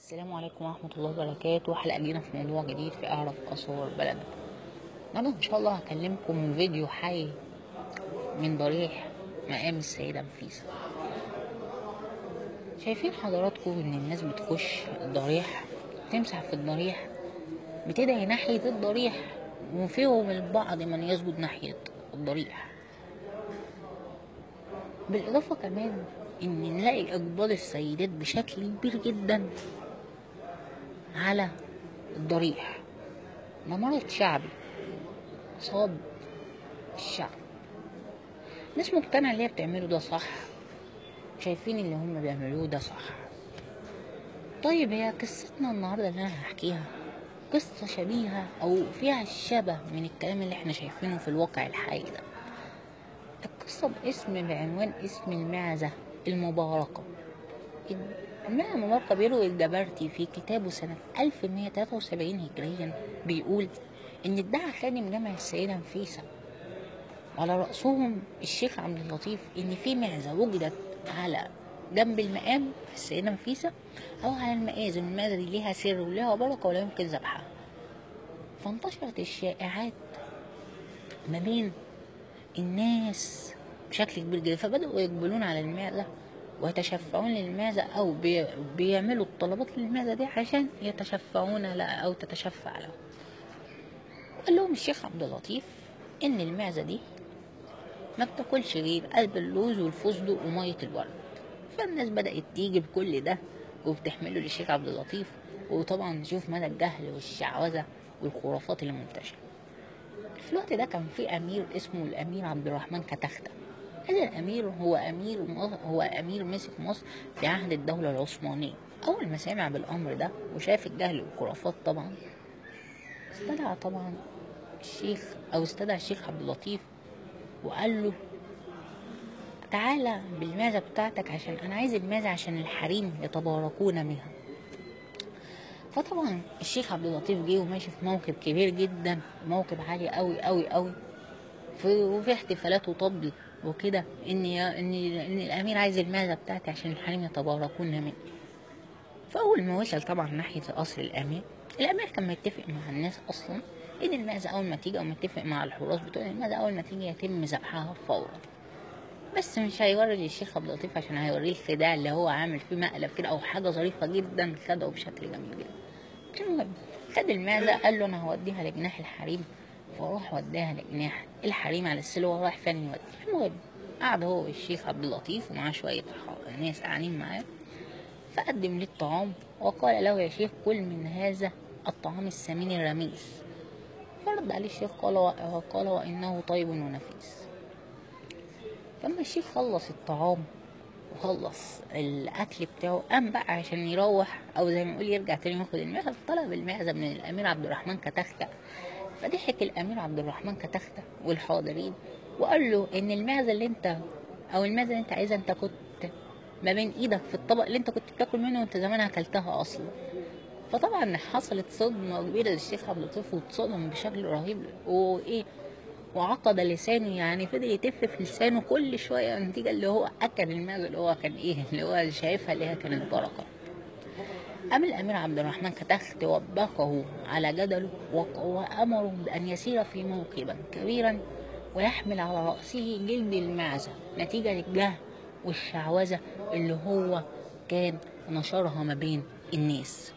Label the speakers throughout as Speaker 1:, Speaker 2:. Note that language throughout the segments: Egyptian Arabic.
Speaker 1: السلام عليكم ورحمة الله وبركاته حلقة جديدة في موضوع جديد في أعرف آثار بلدنا النهاردة إن شاء الله هكلمكم من فيديو حي من ضريح مقام السيدة نفيسة شايفين حضراتكم إن الناس بتخش الضريح تمسح في الضريح بتدعي ناحية الضريح وفيهم البعض من يسجد ناحية الضريح بالإضافة كمان إن نلاقي إقبال السيدات بشكل كبير جدا على الضريح ده مرض شعبي صاب الشعب ناس مقتنعة اللي هي بتعمله ده صح شايفين اللي هم بيعملوه ده صح طيب هي قصتنا النهاردة اللي أنا هحكيها قصة شبيهة أو فيها الشبه من الكلام اللي احنا شايفينه في الواقع الحي ده القصة باسم بعنوان اسم المعزة المباركة المعنى المباركة بيروي الجبرتي في كتابه سنة 1173 هجريا بيقول إن ادعى خادم جامع السيدة نفيسة على رأسهم الشيخ عبد اللطيف إن في معزة وجدت على جنب المقام في السيدة نفيسة أو على المآذن والمعزة دي ليها سر وليها بركة ولا يمكن ذبحها فانتشرت الشائعات ما بين الناس بشكل كبير جدا فبدأوا يقبلون على المعزة ويتشفعون للمعزة أو بي بيعملوا الطلبات للمعزة دي عشان يتشفعون لها أو تتشفع له وقال لهم الشيخ عبد اللطيف إن المعزة دي ما بتاكلش غير قلب اللوز والفستق ومية الورد فالناس بدأت تيجي بكل ده وبتحمله للشيخ عبد اللطيف وطبعا نشوف مدى الجهل والشعوذة والخرافات اللي منتشرة في الوقت ده كان في أمير اسمه الأمير عبد الرحمن كتختة هذا الأمير هو أمير هو أمير مسك مصر في عهد الدولة العثمانية أول ما سمع بالأمر ده وشاف الجهل والخرافات طبعا استدعى طبعا الشيخ أو استدعى الشيخ عبد اللطيف وقال له تعالى بالماذا بتاعتك عشان أنا عايز الماذا عشان الحريم يتباركون بها فطبعا الشيخ عبد اللطيف جه وماشي في موكب كبير جدا موكب عالي قوي قوي قوي في وفي احتفالات وطبل وكده ان ان ان الامير عايز الماذا بتاعتي عشان الحريم يتباركون مني فاول ما وصل طبعا ناحيه قصر الامير الامير كان متفق مع الناس اصلا ان الماذا اول ما تيجي او متفق مع الحراس بتوع الماذا اول ما تيجي يتم ذبحها فورا بس مش هيوري للشيخ عبد اللطيف عشان هيوريه الخداع اللي هو عامل فيه مقلب كده او حاجه ظريفه جدا خدعه بشكل جميل جدا المهم خد المعزه قال له انا هوديها لجناح الحريم فراح وداها لجناح الحريم على السلوى راح فين يودي المهم قعد هو والشيخ عبد اللطيف ومعاه شويه ناس قاعدين معاه فقدم ليه الطعام وقال له يا شيخ كل من هذا الطعام السمين الرميس فرد عليه الشيخ قال قال وانه طيب ونفيس فلما الشيخ خلص الطعام وخلص الاكل بتاعه قام بقى عشان يروح او زي ما يقول يرجع تاني ياخد المعزه طلب المعزه من الامير عبد الرحمن كتخته فضحك الامير عبد الرحمن كتخته والحاضرين وقال له ان المعزه اللي انت او المعزه اللي انت عايزها انت كنت ما بين ايدك في الطبق اللي انت كنت بتاكل منه وانت زمان اكلتها اصلا فطبعا حصلت صدمه كبيره للشيخ عبد اللطيف واتصدم بشكل رهيب وايه وعقد لسانه يعني فضل يتف في لسانه كل شويه نتيجه اللي هو اكل المعزه اللي هو كان ايه اللي هو شايفها اللي هي كانت بركه قام الامير عبد الرحمن كتخت وبخه على جدله وامره بان يسير في موكبا كبيرا ويحمل على راسه جلد المعزه نتيجه للجهل والشعوذه اللي هو كان نشرها ما بين الناس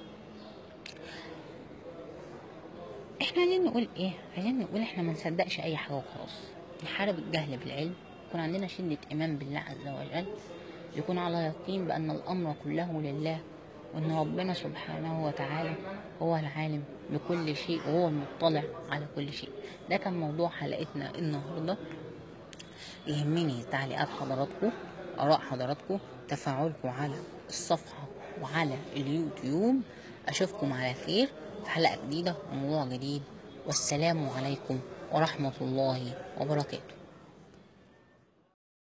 Speaker 1: احنا عايزين نقول ايه عايزين نقول احنا ما نصدقش اي حاجه وخلاص نحارب الجهل بالعلم يكون عندنا شده ايمان بالله عز وجل يكون على يقين بان الامر كله لله وان ربنا سبحانه وتعالى هو العالم بكل شيء وهو المطلع على كل شيء ده كان موضوع حلقتنا النهارده يهمني تعليقات حضراتكم اراء حضراتكم تفاعلكم على الصفحه وعلى اليوتيوب اشوفكم على خير في حلقه جديده وموضوع جديد والسلام عليكم ورحمه الله وبركاته